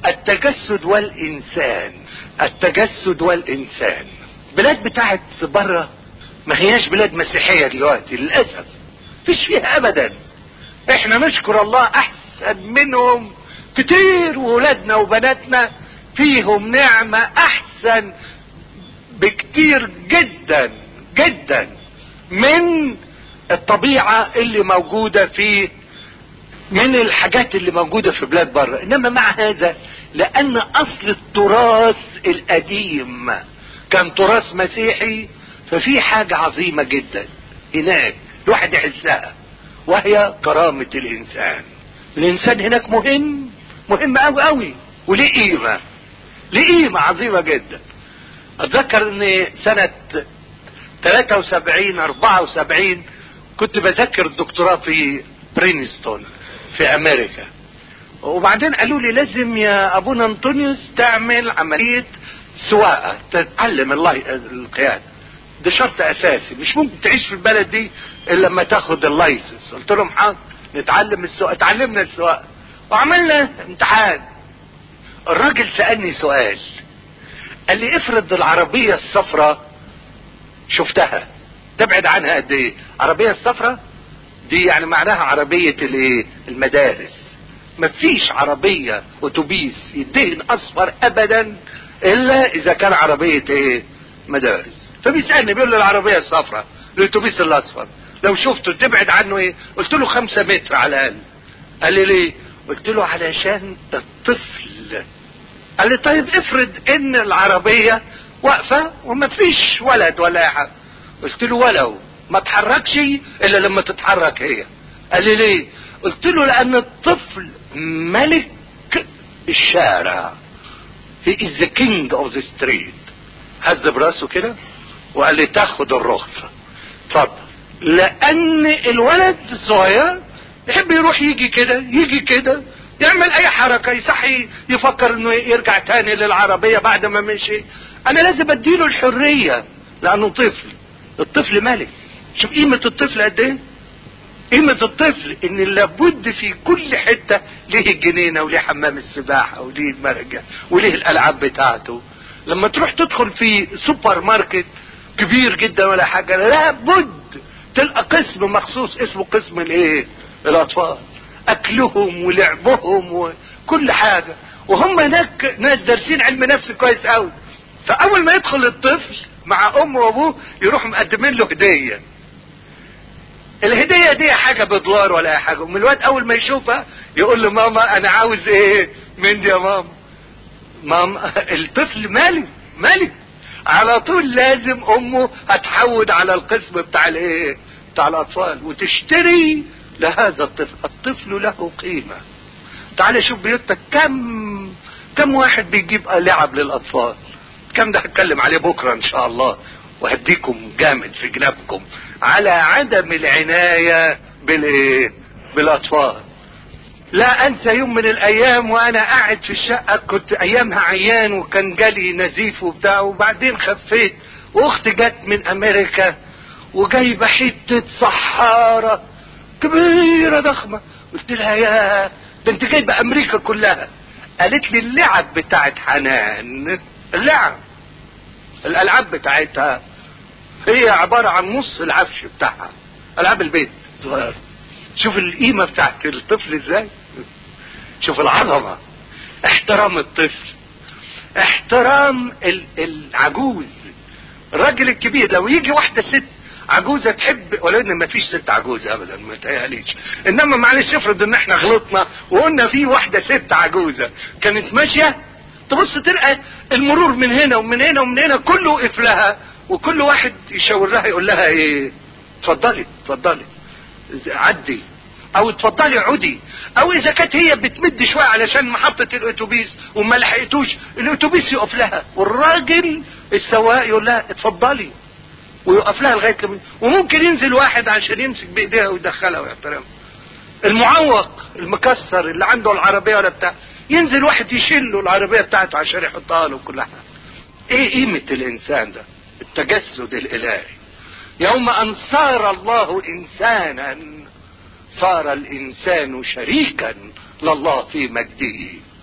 التجسد والانسان التجسد والانسان بلاد بتاعت بره ما هياش بلاد مسيحية دلوقتي للأسف فيش فيها أبدا احنا نشكر الله أحسن منهم كتير وولادنا وبناتنا فيهم نعمة أحسن بكتير جدا جدا من الطبيعة اللي موجودة في من الحاجات اللي موجودة في بلاد بره انما مع هذا لان اصل التراث القديم كان تراث مسيحي ففي حاجة عظيمة جدا هناك الواحد يحسها وهي كرامة الانسان الانسان هناك مهم مهم قوي قوي وليه قيمة ليه قيمة عظيمة جدا اتذكر ان سنة 73 74 كنت بذاكر الدكتوراه في برينستون في امريكا وبعدين قالوا لي لازم يا ابونا انطونيوس تعمل عملية سواقة تتعلم القيادة ده شرط اساسي مش ممكن تعيش في البلد دي الا لما تاخد اللايسنس قلت لهم حاضر نتعلم السواقة اتعلمنا السواقة وعملنا امتحان الراجل سألني سؤال قال لي افرض العربية الصفراء شفتها تبعد عنها قد ايه عربية الصفراء دي يعني معناها عربية الايه المدارس مفيش عربية اتوبيس يدهن اصفر ابدا الا اذا كان عربية ايه مدارس فبيسألني بيقول له العربية الصفراء الاتوبيس الاصفر لو شفته تبعد عنه ايه قلت له خمسة متر على الاقل قال لي ليه قلت له علشان الطفل قال لي طيب افرض ان العربية واقفة وما فيش ولد ولا حاجة قلت له ولو ما تحركش الا لما تتحرك هي قال لي ليه قلت له لان الطفل ملك الشارع he is the king of the street هز براسه كده وقال لي تاخد الرخصة اتفضل لان الولد الصغير يحب يروح يجي كده يجي كده يعمل اي حركة يصحي يفكر انه يرجع تاني للعربية بعد ما مشي انا لازم اديله الحرية لانه طفل الطفل ملك شوف قيمة الطفل قد ايه قيمة الطفل ان لابد في كل حتة ليه الجنينة وليه حمام السباحة وليه المرجع وليه الالعاب بتاعته لما تروح تدخل في سوبر ماركت كبير جدا ولا حاجة لابد تلقى قسم مخصوص اسمه قسم الايه الاطفال اكلهم ولعبهم وكل حاجة وهم هناك ناس دارسين علم نفس كويس قوي فاول ما يدخل الطفل مع امه وابوه يروحوا مقدمين له هدية الهدية دي حاجة بدولار ولا اي حاجة ومن الواد اول ما يشوفها يقول له ماما انا عاوز ايه من دي يا ماما ماما الطفل مالي مالي على طول لازم امه هتحود على القسم بتاع الايه بتاع الاطفال وتشتري لهذا الطفل الطفل له قيمة تعال شوف بيوتك كم كم واحد بيجيب لعب للاطفال كم ده هتكلم عليه بكرة ان شاء الله وهديكم جامد في جنابكم على عدم العناية بالايه بالاطفال لا انسى يوم من الايام وانا قاعد في الشقة كنت ايامها عيان وكان جالي نزيف وبتاع وبعدين خفيت واختي جت من امريكا وجايبة حتة صحارة كبيرة ضخمة قلت لها يا ده انت جايبة امريكا كلها قالت لي اللعب بتاعت حنان اللعب الالعاب بتاعتها هي عبارة عن نص العفش بتاعها العاب البيت صغير شوف القيمة بتاعت الطفل ازاي شوف العظمة احترام الطفل احترام العجوز الراجل الكبير لو يجي واحدة ست عجوزة تحب ولو ان ما فيش ست عجوزة ابدا ما تهيأليش انما معلش افرض ان احنا غلطنا وقلنا في واحدة ست عجوزة كانت ماشية تبص تلقى المرور من هنا ومن هنا ومن هنا كله وقف لها وكل واحد يشاور لها يقول لها ايه اتفضلي اتفضلي عدي او اتفضلي عدي او اذا كانت هي بتمد شويه علشان محطه الاتوبيس وما لحقتوش الاتوبيس يقف لها والراجل السواق يقول لها اتفضلي ويقف لها لغايه لما وممكن ينزل واحد عشان يمسك بايديها ويدخلها ويحترمها المعوق المكسر اللي عنده العربيه ولا بتاع ينزل واحد يشيل له العربيه بتاعته عشان يحطها له كل حاجه ايه قيمه الانسان ده التجسد الالهي يوم ان صار الله انسانا صار الانسان شريكا لله في مجده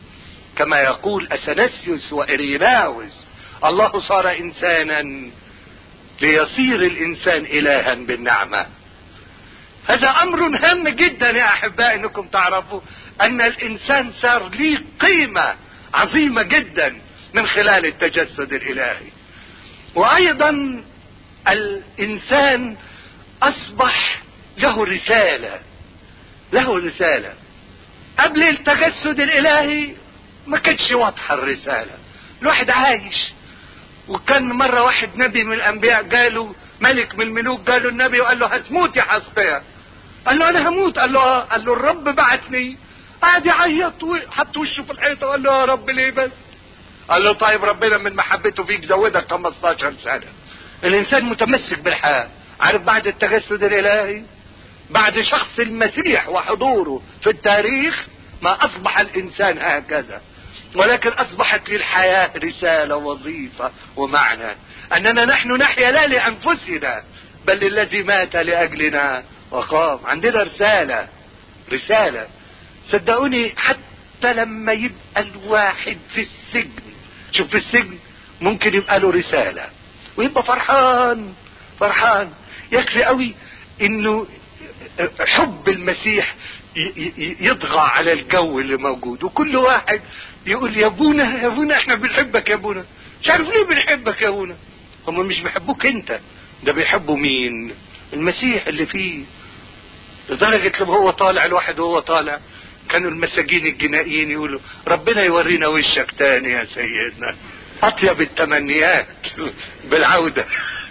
كما يقول اثناسيوس واريناوس الله صار انسانا ليصير الانسان الها بالنعمه هذا امر هام جدا يا احبائي انكم تعرفوا ان الانسان صار ليه قيمه عظيمه جدا من خلال التجسد الالهي وايضا الانسان اصبح له رساله له رساله قبل التجسد الالهي ما كانتش واضحه الرساله الواحد عايش وكان مرة واحد نبي من الأنبياء قالوا ملك من الملوك قالوا النبي وقال له هتموت يا حسقيا قال له أنا هموت قال له آه قال له الرب بعتني قعد يعيط وحط وشه في الحيطة وقال له يا رب ليه بس قال له طيب ربنا من محبته فيك زودك 15 سنة الإنسان متمسك بالحياة عارف بعد التجسد الإلهي بعد شخص المسيح وحضوره في التاريخ ما أصبح الإنسان هكذا ولكن اصبحت للحياة رسالة وظيفة ومعنى اننا نحن نحيا لا لانفسنا بل للذي مات لاجلنا وقام عندنا رسالة رسالة صدقوني حتى لما يبقى الواحد في السجن شوف في السجن ممكن يبقى له رسالة ويبقى فرحان فرحان يكفي قوي انه حب المسيح يطغى على الجو اللي موجود وكل واحد يقول يا ابونا يا ابونا احنا بنحبك يا ابونا مش عارف ليه بنحبك يا ابونا هم مش بيحبوك انت ده بيحبوا مين المسيح اللي فيه لدرجة لما هو طالع الواحد وهو طالع كانوا المساجين الجنائيين يقولوا ربنا يورينا وشك تاني يا سيدنا اطيب التمنيات بالعودة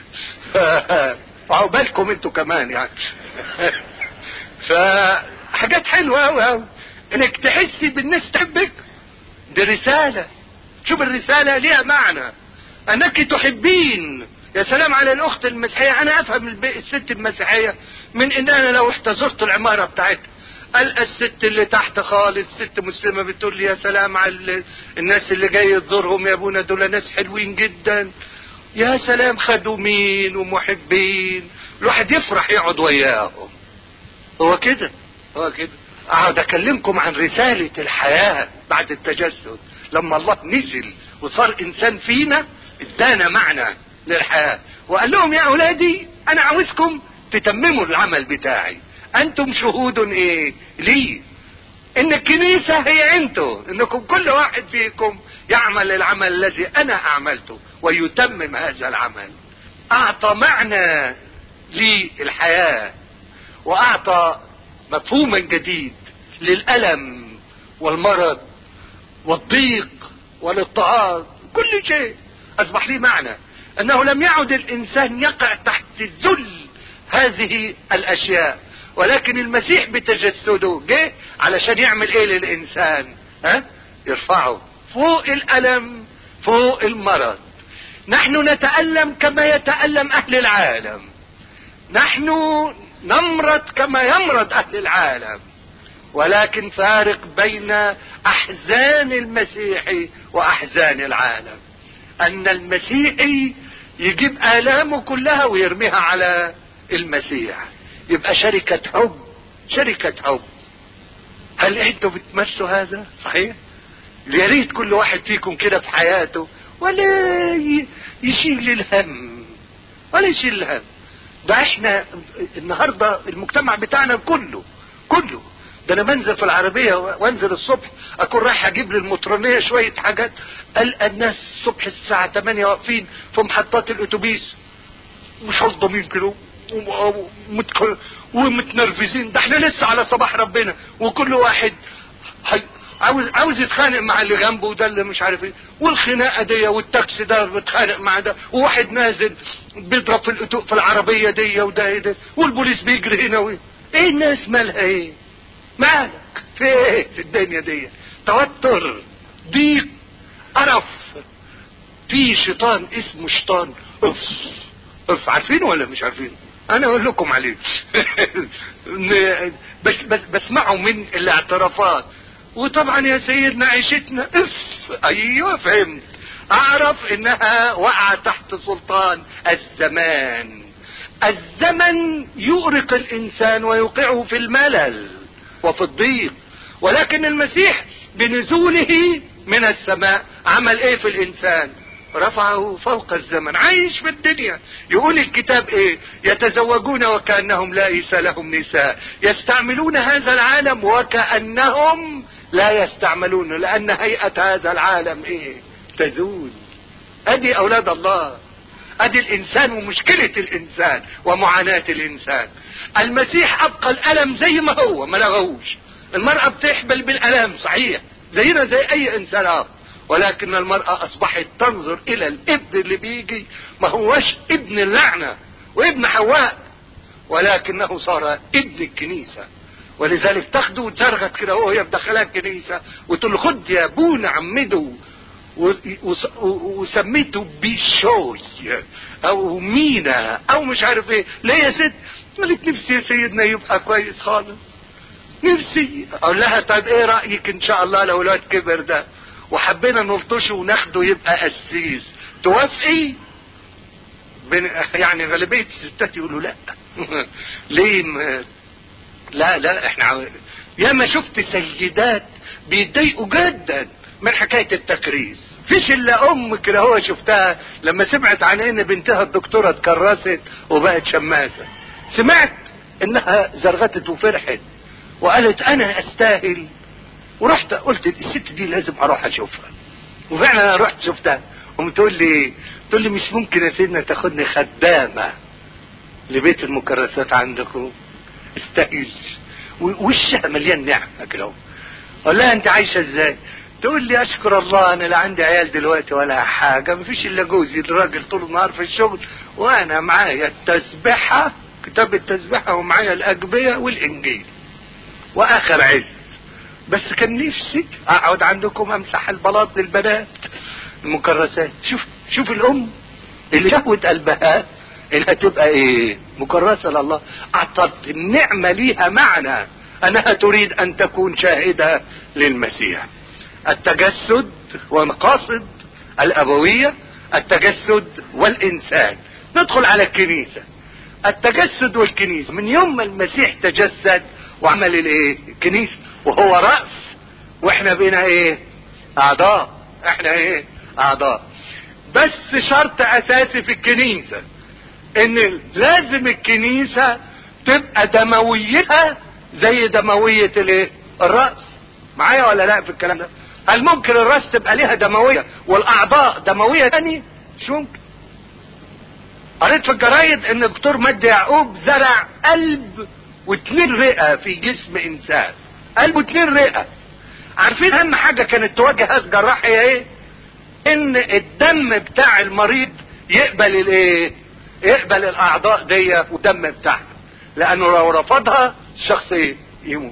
وعقبالكم انتوا كمان يعني فحاجات حلوة اوي اوي انك تحسي بالناس تحبك دي رسالة شوف الرسالة ليها معنى انك تحبين يا سلام على الاخت المسيحية انا افهم الست المسيحية من ان انا لو احتزرت العمارة بتاعتها القى الست اللي تحت خالص ست مسلمة بتقول لي يا سلام على الناس اللي جاي تزورهم يا ابونا دول ناس حلوين جدا يا سلام خدومين ومحبين الواحد يفرح يقعد وياهم هو كده هو كده اقعد اكلمكم عن رسالة الحياة بعد التجسد لما الله نزل وصار انسان فينا ادانا معنى للحياة وقال لهم يا اولادي انا عاوزكم تتمموا العمل بتاعي انتم شهود ايه لي ان الكنيسة هي انتوا انكم كل واحد فيكم يعمل العمل الذي انا اعملته ويتمم هذا العمل اعطى معنى للحياة واعطى مفهوما جديد للألم والمرض والضيق والاضطهاد كل شيء اصبح لي معنى انه لم يعد الانسان يقع تحت ذل هذه الاشياء ولكن المسيح بتجسده جه علشان يعمل ايه للانسان ها يرفعه فوق الالم فوق المرض نحن نتألم كما يتألم اهل العالم نحن نمرض كما يمرض اهل العالم ولكن فارق بين احزان المسيحي واحزان العالم ان المسيحي يجيب الامه كلها ويرميها على المسيح يبقى شركة حب شركة حب هل انتوا بتمسوا هذا صحيح يا ريت كل واحد فيكم كده في حياته ولا يشيل الهم ولا يشيل الهم ده احنا النهارده المجتمع بتاعنا كله كله ده انا بنزل في العربيه وانزل الصبح اكون رايح اجيب للمطرانيه شويه حاجات القى الناس الصبح الساعه 8 واقفين في محطات الاتوبيس مش هضمين كده ومتنرفزين ده احنا لسه على صباح ربنا وكل واحد حي... عاوز عاوز يتخانق مع اللي جنبه وده اللي مش عارف ايه والخناقه دي والتاكسي ده بيتخانق مع ده وواحد نازل بيضرب في الأتو... في العربيه دي وده ايه ده والبوليس بيجري هنا وايه ايه الناس مالها ايه مالك في ايه في الدنيا دي توتر ضيق قرف في شيطان اسمه شيطان اف اف عارفينه ولا مش عارفينه انا اقول لكم عليه بس بس بسمعه من الاعترافات وطبعا يا سيدنا عيشتنا اف ايوه فهمت اعرف انها وقع تحت سلطان الزمان الزمن يؤرق الانسان ويوقعه في الملل وفي الضيق ولكن المسيح بنزوله من السماء عمل ايه في الانسان رفعه فوق الزمن عايش في الدنيا يقول الكتاب ايه يتزوجون وكأنهم ليس لهم نساء يستعملون هذا العالم وكأنهم لا يستعملون لان هيئة هذا العالم ايه تزول ادي اولاد الله ادي الانسان ومشكلة الانسان ومعاناة الانسان المسيح ابقى الالم زي ما هو ما لغوش المرأة بتحبل بالالام صحيح زينا زي اي انسان اخر ولكن المرأة اصبحت تنظر الى الابن اللي بيجي ما هوش ابن اللعنة وابن حواء ولكنه صار ابن الكنيسة ولذلك تاخده وتزرغت كده وهي مدخلها الكنيسة وتقول له خد يا ابونا عمده وسميته بيشوي او مينا او مش عارف ايه ليه يا ست قالت نفسي يا سيدنا يبقى كويس خالص نفسي اقول لها طيب ايه رايك ان شاء الله لو الواد كبر ده وحبينا نلطشه وناخده يبقى قسيس توافقي يعني غالبيه الستات يقولوا لا ليه م... لا لا احنا يا ما شفت سيدات بيتضايقوا جدا من حكايه التكريس فيش الا ام كده هو شفتها لما سمعت عن ان بنتها الدكتوره اتكرست وبقت شماسه سمعت انها زرغتت وفرحت وقالت انا استاهل ورحت قلت الست دي لازم اروح اشوفها وفعلا انا رحت شفتها وتقول لي تقول لي مش ممكن يا سيدنا تاخدني خدامه لبيت المكرسات عندكم استاهلش وشها مليان نعمه كده اقول لها انت عايشه ازاي تقول لي اشكر الله انا لا عندي عيال دلوقتي ولا حاجه مفيش الا جوزي الراجل طول النهار في الشغل وانا معايا التسبحه كتاب التسبحه ومعايا الاجبيه والانجيل واخر عز بس كان نفسي اقعد عندكم امسح البلاط للبنات المكرسات شوف شوف الام اللي شهوت قلبها انها تبقى ايه مكرسه لله اعطت النعمه ليها معنى انها تريد ان تكون شاهده للمسيح التجسد والمقاصد الابويه التجسد والانسان ندخل على الكنيسه التجسد والكنيسه من يوم ما المسيح تجسد وعمل الايه الكنيسه وهو راس واحنا بينا ايه اعضاء احنا ايه اعضاء بس شرط اساسي في الكنيسه ان لازم الكنيسه تبقى دمويتها زي دمويه الايه الراس معايا ولا لا في الكلام ده هل ممكن الراس تبقى ليها دمويه والاعضاء دمويه تانية مش ممكن قريت في الجرايد ان الدكتور مجدي يعقوب زرع قلب واتنين رئه في جسم انسان قلب واتنين رئه عارفين اهم حاجه كانت تواجه هذا الجراح هي ايه ان الدم بتاع المريض يقبل الايه يقبل الاعضاء دي والدم بتاعها لانه لو رفضها الشخص يموت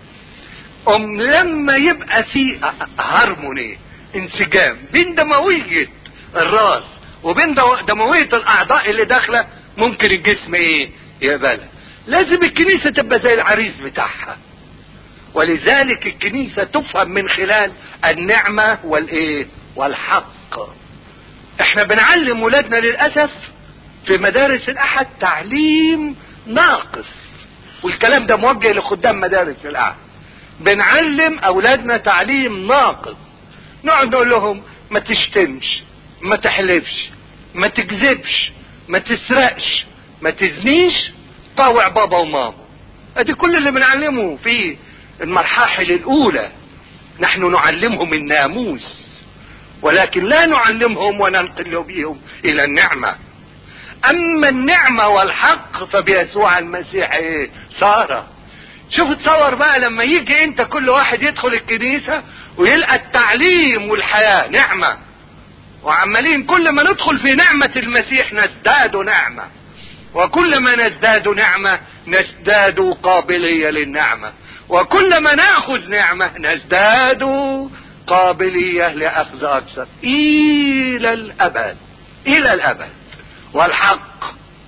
ام لما يبقى في هارموني انسجام بين دمويه الراس وبين دمويه الاعضاء اللي داخله ممكن الجسم ايه يقبلها لازم الكنيسه تبقى زي العريس بتاعها ولذلك الكنيسه تفهم من خلال النعمه والايه والحق احنا بنعلم ولادنا للاسف في مدارس الاحد تعليم ناقص والكلام ده موجه لخدام مدارس الاحد بنعلم اولادنا تعليم ناقص نقعد نقول لهم ما تشتمش ما تحلفش ما تكذبش ما تسرقش ما تزنيش طاوع بابا وماما ادي كل اللي بنعلمه في المرحلة الاولى نحن نعلمهم الناموس ولكن لا نعلمهم وننقل بهم الى النعمة اما النعمة والحق فبيسوع المسيح ايه صار شوف تصور بقى لما يجي انت كل واحد يدخل الكنيسة ويلقى التعليم والحياة نعمة وعمالين كل ما ندخل في نعمة المسيح نزداد نعمة وكل ما نزداد نعمة نزداد قابلية للنعمة وكل ما ناخذ نعمة نزداد قابلية لأخذ أكثر إلى الأبد إلى الأبد والحق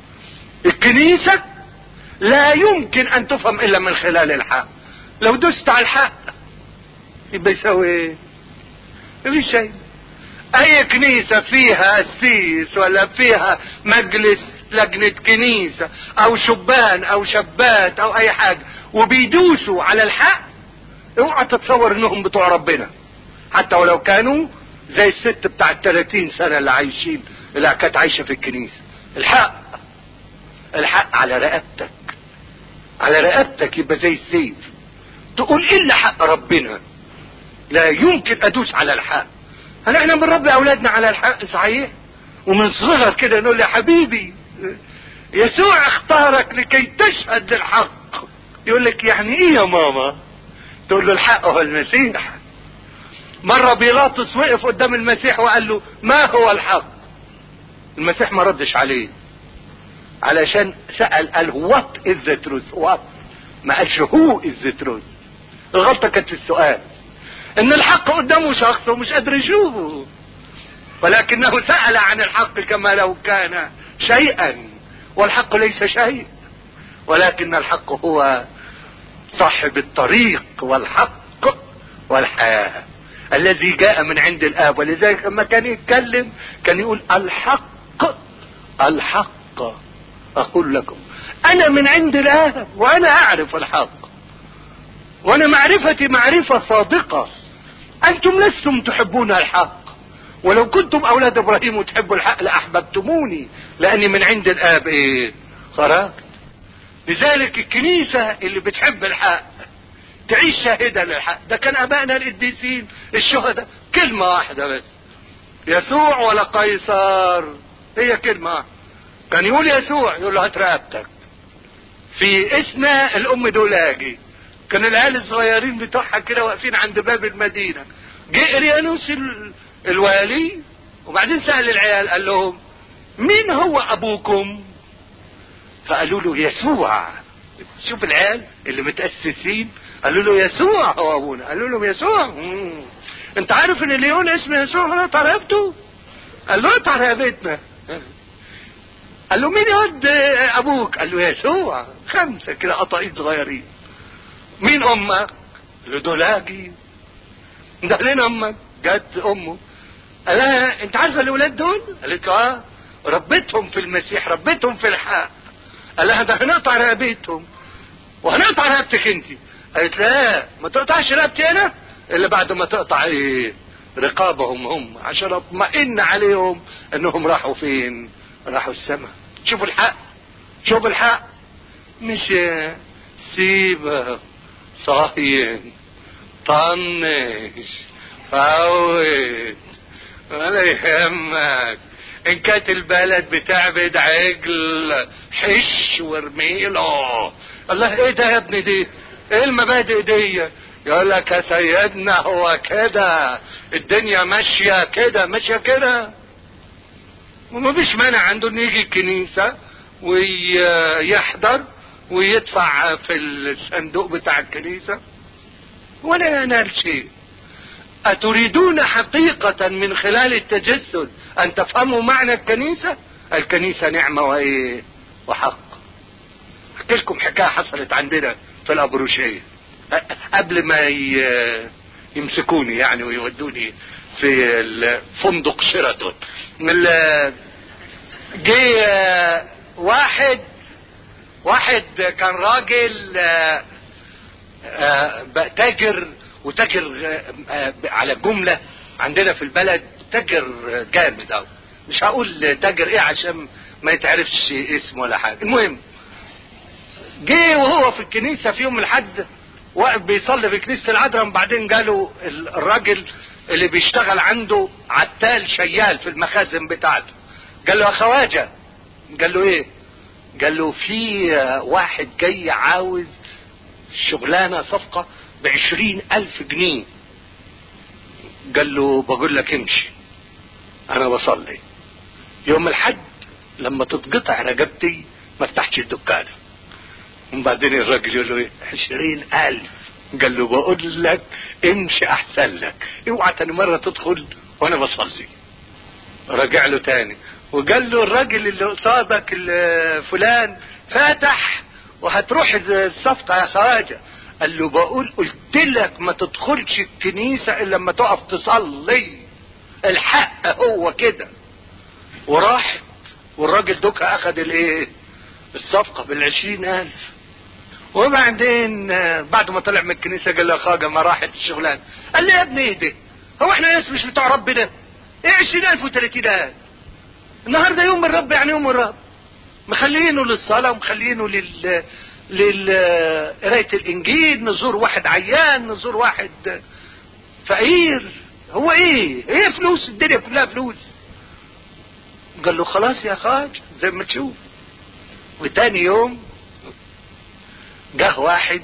الكنيسة لا يمكن أن تفهم إلا من خلال الحق لو دست على الحق يبقى يسوي ايه؟ مفيش شيء اي كنيسة فيها قسيس ولا فيها مجلس لجنة كنيسة او شبان او شابات او اي حاجة وبيدوسوا على الحق اوعى تتصور انهم بتوع ربنا حتى ولو كانوا زي الست بتاع 30 سنة اللي عايشين اللي كانت عايشة في الكنيسة الحق الحق على رقبتك على رقبتك يبقى زي السيف تقول الا حق ربنا لا يمكن ادوس على الحق هل احنا بنربي اولادنا على الحق صحيح ومن صغر كده نقول يا حبيبي يسوع اختارك لكي تشهد للحق يقول لك يعني ايه يا ماما تقول له الحق هو المسيح مرة بيلاطس وقف قدام المسيح وقال له ما هو الحق المسيح ما ردش عليه علشان سأل قال وات از ذا تروث وات ما قالش هو از ذا تروث الغلطة كانت في السؤال ان الحق قدامه شخص ومش قادر يشوفه ولكنه سأل عن الحق كما لو كان شيئا والحق ليس شيء ولكن الحق هو صاحب الطريق والحق والحياة الذي جاء من عند الآب ولذلك لما كان يتكلم كان يقول الحق الحق أقول لكم أنا من عند الآب وأنا أعرف الحق وأنا معرفتي معرفة صادقة أنتم لستم تحبون الحق ولو كنتم أولاد إبراهيم وتحبوا الحق لأحببتموني لأني من عند الآب إيه خرجت لذلك الكنيسة اللي بتحب الحق تعيش شاهدة للحق ده كان أبائنا القديسين الشهداء كلمة واحدة بس يسوع ولا قيصر هي كلمة واحدة كان يقول يسوع يقول له هات رقبتك في اسنا الأم دولاجي كان العيال الصغيرين بتوعها كده واقفين عند باب المدينة جه اريانوس الوالي وبعدين سأل العيال قال لهم مين هو أبوكم فقالوا له يسوع شوف العيال اللي متأسسين قالوا له يسوع هو ابونا قالوا لهم يسوع مم. انت عارف ان ليون اسمه يسوع قطع رقبته قال له قطع رقبتنا قال له مين يود ابوك قال له يسوع خمسة كده قطعين صغيرين مين امك قال له دولاجي ده لين امك جت امه قال لها انت عارفه الاولاد دول قالت له اه ربيتهم في المسيح ربيتهم في الحق قال لها ده هنقطع رقبتهم وهنقطع رقبتك انت قالت لا ما تقطعش رقبتي انا الا بعد ما تقطع ايه رقابهم هم عشان اطمئن عليهم انهم راحوا فين راحوا السماء شوفوا الحق شوفوا الحق مش سيبه صاين طنش فوت ولا يهمك ان كانت البلد بتعبد عجل حش وارميله الله ايه ده يا ابني دي ايه المبادئ دي يقول لك يا سيدنا هو كده الدنيا ماشيه كده ماشيه كده وما فيش مانع عنده انه يجي الكنيسه ويحضر ويدفع في الصندوق بتاع الكنيسه ولا ينال شيء أتريدون حقيقة من خلال التجسد أن تفهموا معنى الكنيسة؟ الكنيسة نعمة وإيه؟ وحق. أحكي لكم حكاية حصلت عندنا في الأبروشية. قبل ما يمسكوني يعني ويودوني في فندق شيراتون. جه واحد واحد كان راجل تاجر وتاجر على جملة عندنا في البلد تاجر جامد أوي مش هقول تاجر ايه عشان ما يتعرفش اسمه ولا حاجة المهم جه وهو في الكنيسة في يوم الحد واقف بيصلي في كنيسة العذراء وبعدين جاله الراجل اللي بيشتغل عنده عتال شيال في المخازن بتاعته قال له يا خواجة قال له ايه قال له في واحد جاي عاوز شغلانة صفقة بعشرين ألف جنيه قال له بقول لك امشي أنا بصلي يوم الحد لما تتقطع رقبتي ما افتحش الدكانة وبعدين الراجل يقول له ايه عشرين ألف قال له بقول لك امشي أحسن لك اوعى تاني مرة تدخل وأنا بصلي رجع له تاني وقال له الراجل اللي قصادك فلان فاتح وهتروح الصفقة يا خواجه قال له بقول قلت لك ما تدخلش الكنيسة الا لما تقف تصلي الحق هو كده وراحت والراجل دوكا اخد الايه الصفقة بالعشرين الف وبعدين بعد ما طلع من الكنيسة قال له يا خواجه ما راحت الشغلانة قال لي يا ابني ايه ده هو احنا ناس مش بتوع ربنا ايه عشرين الف وتلاتينات النهارده يوم الرب يعني يوم الرب مخلينه للصلاة ومخلينه لل لقراية الإنجيل نزور واحد عيان نزور واحد فقير هو إيه؟ إيه فلوس الدنيا كلها فلوس قال له خلاص يا خاج زي ما تشوف وتاني يوم جه واحد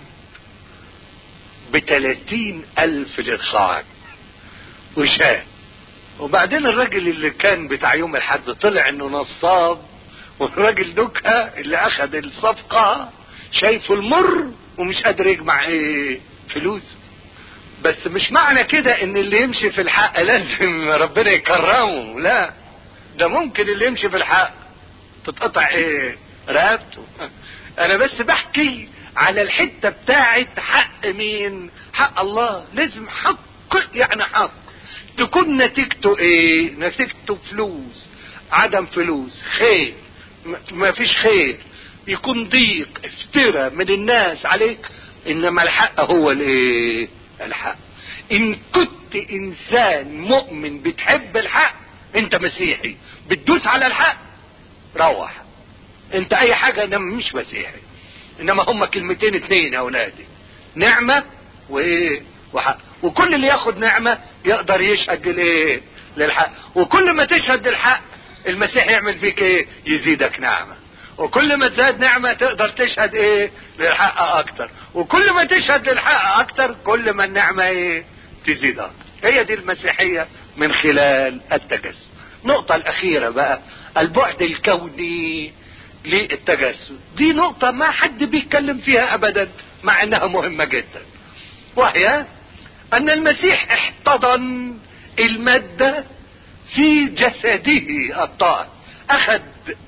بتلاتين ألف للخاج وشاه وبعدين الراجل اللي كان بتاع يوم الحد طلع انه نصاب والراجل نكهة اللي اخذ الصفقة شايفه المر ومش قادر يجمع ايه فلوس بس مش معنى كده ان اللي يمشي في الحق لازم ربنا يكرمه لا ده ممكن اللي يمشي في الحق تتقطع ايه رقبته انا بس بحكي على الحتة بتاعت حق مين حق الله لازم حق يعني حق تكون نتيجته ايه نتيجته فلوس عدم فلوس خير ما فيش خير يكون ضيق افترى من الناس عليك انما الحق هو الايه الحق ان كنت انسان مؤمن بتحب الحق انت مسيحي بتدوس على الحق روح انت اي حاجة انما مش مسيحي انما هما كلمتين اتنين يا اولادي نعمة وايه وحق وكل اللي ياخد نعمة يقدر يشهد للايه للحق وكل ما تشهد للحق المسيح يعمل فيك ايه يزيدك نعمة وكل ما تزاد نعمة تقدر تشهد ايه للحق اكتر وكل ما تشهد للحق اكتر كل ما النعمة ايه تزيد اكتر هي دي المسيحية من خلال التجسد النقطة الاخيرة بقى البعد الكوني للتجسد دي نقطة ما حد بيتكلم فيها ابدا مع انها مهمة جدا وهي ان المسيح احتضن المادة في جسده الطاهر اخذ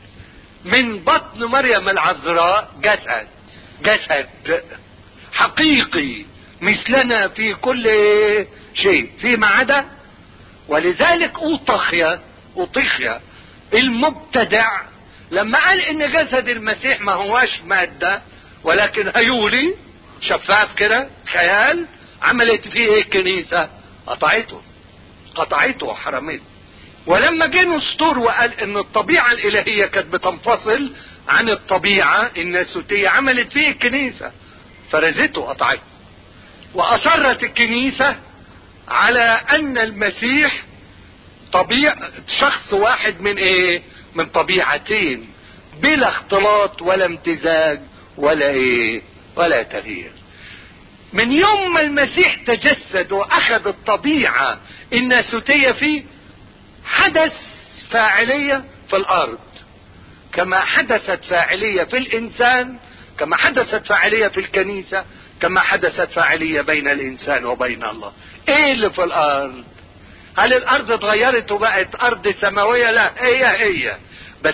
من بطن مريم العذراء جسد جسد حقيقي مثلنا في كل شيء فيما عدا ولذلك اوطخيا اوطخيا المبتدع لما قال ان جسد المسيح ما هواش مادة ولكن هيولي شفاف كده خيال عملت فيه ايه الكنيسة قطعته قطعته وحرمته ولما جه نسطور وقال ان الطبيعة الالهية كانت بتنفصل عن الطبيعة الناسوتية عملت فيه الكنيسة فرزته قطعته واصرت الكنيسة على ان المسيح طبيعة شخص واحد من ايه من طبيعتين بلا اختلاط ولا امتزاج ولا ايه ولا تغيير من يوم ما المسيح تجسد واخذ الطبيعة الناسوتية فيه حدث فاعلية في الارض كما حدثت فاعلية في الانسان كما حدثت فاعلية في الكنيسة كما حدثت فاعلية بين الانسان وبين الله ايه اللي في الارض هل الارض اتغيرت وبقت ارض سماوية لا هي هي بس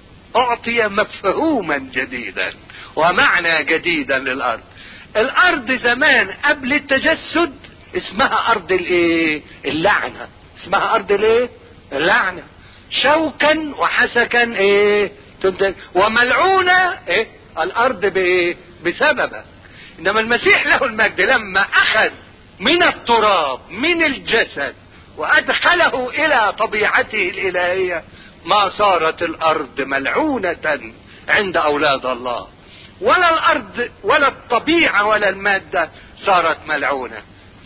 اعطي مفهوما جديدا ومعنى جديدا للارض الارض زمان قبل التجسد اسمها ارض الايه اللعنة اسمها ارض الايه اللعنة شوكا وحسكا ايه تمتلك وملعونة ايه الارض بايه بسببه انما المسيح له المجد لما اخذ من التراب من الجسد وادخله الى طبيعته الالهية ما صارت الارض ملعونة عند اولاد الله ولا الارض ولا الطبيعة ولا المادة صارت ملعونة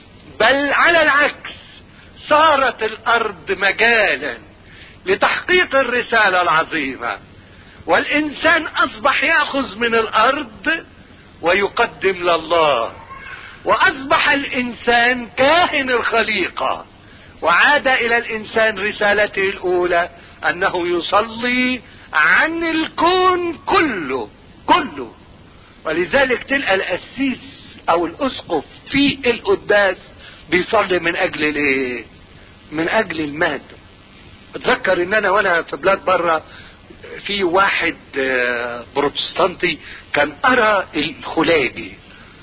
بل على العكس صارت الارض مجالا لتحقيق الرسالة العظيمة والانسان اصبح ياخذ من الارض ويقدم لله واصبح الانسان كاهن الخليقة وعاد الى الانسان رسالته الاولى انه يصلي عن الكون كله كله ولذلك تلقى القسيس او الاسقف في القداس بيصلي من اجل الايه من اجل المادة اتذكر ان انا وانا في بلاد بره في واحد بروتستانتي كان ارى الخلاجي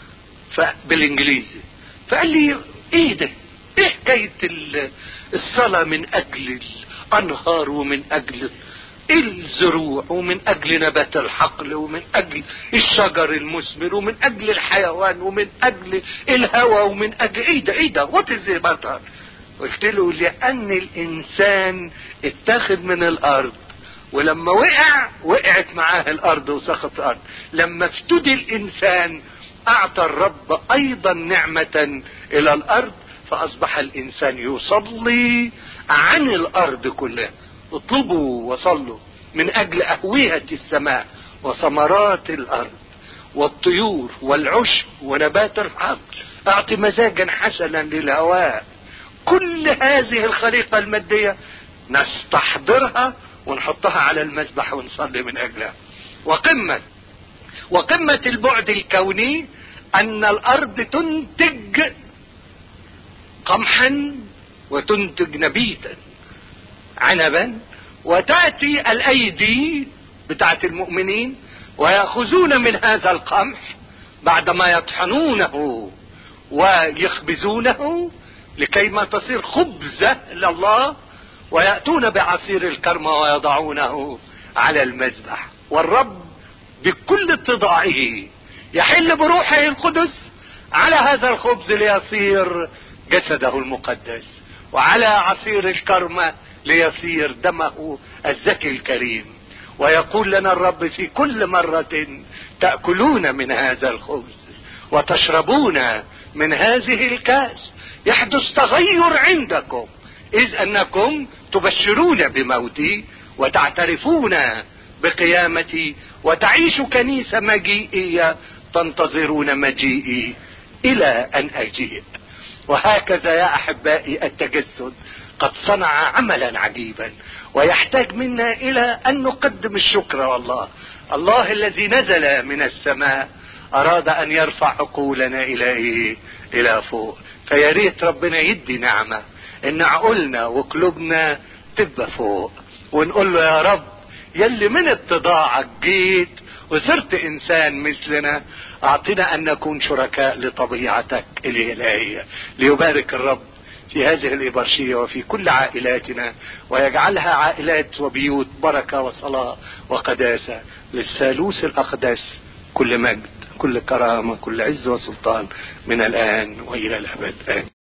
بالانجليزي فقال لي ايه ده ايه حكاية الصلاة من اجل الانهار ومن اجل الزروع ومن اجل نبات الحقل ومن اجل الشجر المثمر ومن اجل الحيوان ومن اجل الهواء ومن اجل ايه ده ايه ده وات از قلت له لان الانسان اتاخد من الارض ولما وقع وقعت معاه الارض وسخط الارض لما افتدي الانسان اعطى الرب ايضا نعمة الى الارض فاصبح الانسان يصلي عن الارض كلها اطلبوا وصلوا من اجل اهوية السماء وثمرات الارض والطيور والعشب ونبات الحقل اعطي مزاجا حسنا للهواء كل هذه الخليقة المادية نستحضرها ونحطها على المذبح ونصلي من اجلها وقمة وقمة البعد الكوني ان الارض تنتج قمحا وتنتج نبيتا عنبا وتأتي الايدي بتاعت المؤمنين ويأخذون من هذا القمح بعدما يطحنونه ويخبزونه لكي ما تصير خبزة لله ويأتون بعصير الكرمة ويضعونه على المذبح والرب بكل اتضاعه يحل بروحه القدس على هذا الخبز ليصير جسده المقدس وعلى عصير الكرمة ليصير دمه الزكي الكريم ويقول لنا الرب في كل مرة تأكلون من هذا الخبز وتشربون من هذه الكاس يحدث تغير عندكم إذ أنكم تبشرون بموتي وتعترفون بقيامتي وتعيش كنيسة مجيئية تنتظرون مجيئي إلى أن أجيء وهكذا يا أحبائي التجسد قد صنع عملا عجيبا ويحتاج منا الى ان نقدم الشكر والله الله الذي نزل من السماء اراد ان يرفع عقولنا الى ايه الى فوق فيا ريت ربنا يدي نعمه ان عقولنا وقلوبنا تبقى فوق ونقول له يا رب يلي من اتضاعك جيت وصرت انسان مثلنا اعطنا ان نكون شركاء لطبيعتك الالهيه ليبارك الرب في هذه الإبرشية وفي كل عائلاتنا ويجعلها عائلات وبيوت بركة وصلاة وقداسة للثالوث الأقدس كل مجد كل كرامة كل عز وسلطان من الآن وإلى الأبد آمين